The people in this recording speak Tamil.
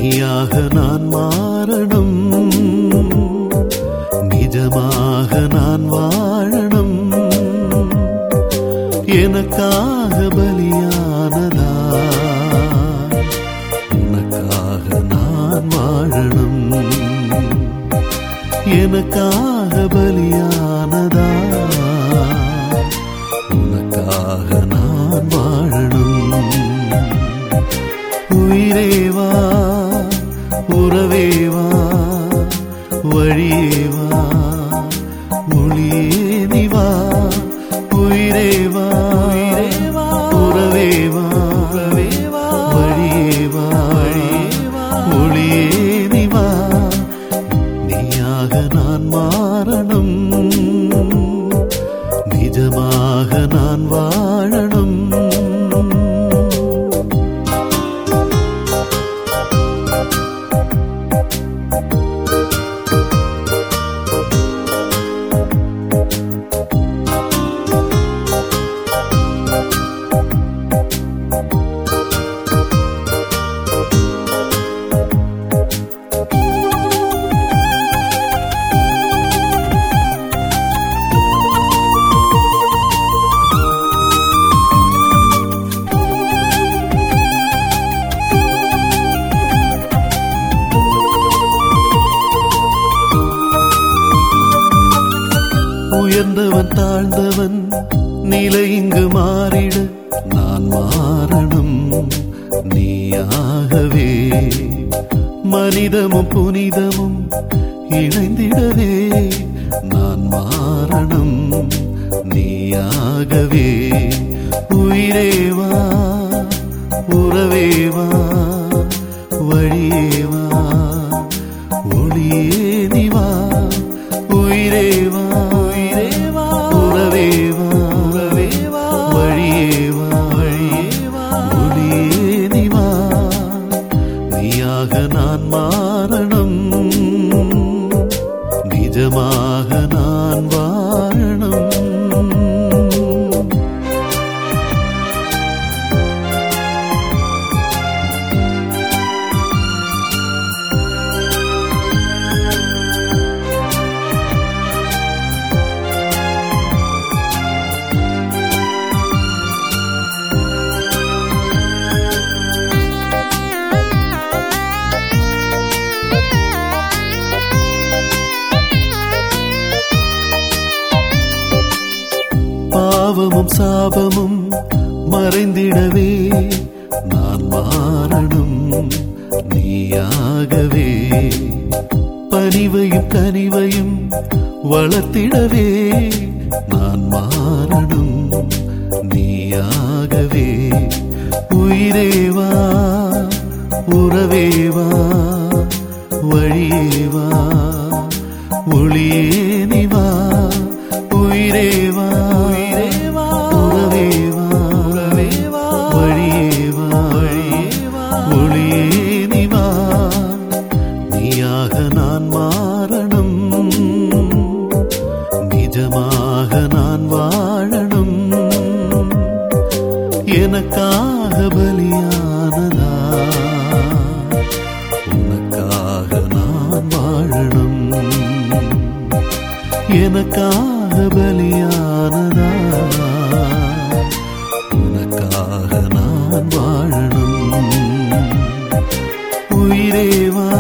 நீயாக நான் மாறணும் நிஜமாக நான் வாழணும் எனக்காக பலியானதா உனக்காக நான் வாழணும் எனக்காக பலியானதா உனக்காக நான் வாழணும் உயிரேவா உறவேவா வழியேவா மொழியே நிவா உயிரேவா உறவேவா உறவேவா வழியேவா வழியேவா மொழியே நிவா நீயாக நான் மாறணும் நிஜமாக நான் வாழணும் உயர்ந்தவன் தாழ்ந்தவன் நிலை இங்கு மாறிட நான் மாறணும் நீயாகவே மனிதமும் புனிதமும் இணைந்திடவே நான் மாறணும் நீயாகவே உயிரேவா உறவேவா வழியேவா ஒளியே நிவா உயிரேவா உயிரேவா உறவேவா உறவேவா வழியேவா வழியேவா ஒளியே நிவா நீயாக நான் மாறணும் நிஜமாக நான் வாழணும் பாவமும் சாபமும் மறைந்திடவே நான் மாறணும் நீயாகவே பணிவையும் கனிவையும் வளர்த்திடவே நான் மாறணும் நீயாகவே உயிரேவா உறவேவா வழியேவா ஒளியே நிவா உயிரேவா உயிரேவா உறவேவா உறவேவா வழியேவா வழியேவா ஒளியே நிவா நீயாக நான் மாறணும் நிஜமாக நான் வாழணும் எனக்காக பலியானதா உனக்காக நான் வாழணும் எனக்காக பலியானதா உனக்காக நான் வாழணும் உயிரேவா